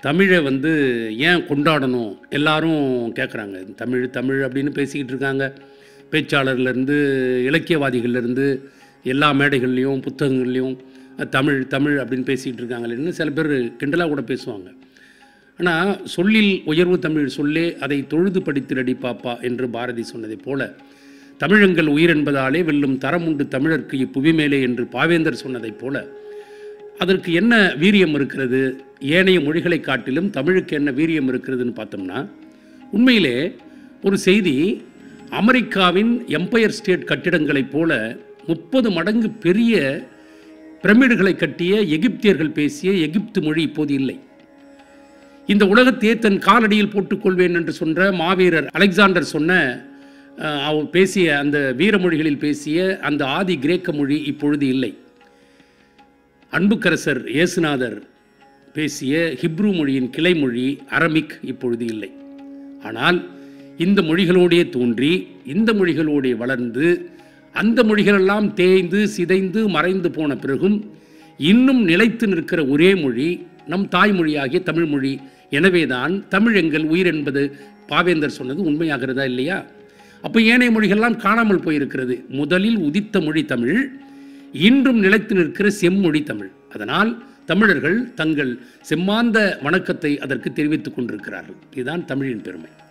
தமிழை வந்து ஏன் கொண்டாடணும் எல்லாரும் கேட்குறாங்க தமிழ் தமிழ் அப்படின்னு பேசிக்கிட்டு இருக்காங்க பேச்சாளர்லேருந்து இலக்கியவாதிகள்லேருந்து எல்லா மேடைகள்லையும் புத்தகங்கள்லையும் தமிழ் தமிழ் அப்படின்னு பேசிக்கிட்டு இருக்காங்களேன்னு சில பேர் கிண்டலாக கூட பேசுவாங்க ஆனால் சொல்லில் உயர்வு தமிழ் சொல்லே அதை தொழுது படித்திரடி பாப்பா என்று பாரதி சொன்னதைப் போல தமிழங்கள் உயிர் என்பதாலே வெல்லும் தரம் உண்டு தமிழர்க்கு இப்புவி மேலே என்று பாவேந்தர் சொன்னதைப் போல அதற்கு என்ன வீரியம் இருக்கிறது ஏனைய மொழிகளை காட்டிலும் தமிழுக்கு என்ன வீரியம் இருக்கிறதுன்னு பார்த்தோம்னா உண்மையிலே ஒரு செய்தி அமெரிக்காவின் எம்பயர் ஸ்டேட் கட்டிடங்களைப் போல முப்பது மடங்கு பெரிய பிரமிடுகளை கட்டிய எகிப்தியர்கள் பேசிய எகிப்து மொழி இப்போது இல்லை இந்த உலகத்தையே தன் காலடியில் போட்டுக்கொள்வேன் என்று சொன்ன மாவீரர் அலெக்சாண்டர் சொன்ன அஹ், அவர் பேசிய அந்த வீரமொழிகளில் பேசிய அந்த ஆதி கிரேக்க மொழி இப்பொழுது இல்லை அன்புக்கரசர் இயேசுநாதர் பேசிய ஹிப்ரு மொழியின் கிளைமொழி அரமிக் இப்பொழுது இல்லை ஆனால் இந்த மொழிகளோடே தோன்றி இந்த மொழிகளோடே வளர்ந்து அந்த மொழிகளெல்லாம் தேய்ந்து சிதைந்து மறைந்து போன பிறகும் இன்னும் நிலைத்து நிற்கிற ஒரே மொழி நம் தாய்மொழியாகிய தமிழ் மொழி எனவேதான் தமிழ் எங்கள் உயிர் என்பது பாவேந்தர் சொன்னது உண்மையாகிறதா இல்லையா அப்போ ஏனைய மொழிகள்லாம் காணாமல் போயிருக்கிறது முதலில் உதித்த மொழி தமிழ் இன்றும் நிலைத்து நிற்கிற செம்மொழி தமிழ் அதனால் தமிழர்கள் தங்கள் செம்மாந்த வணக்கத்தை அதற்கு தெரிவித்துக் கொண்டிருக்கிறார்கள் இதுதான் தமிழின் பெருமை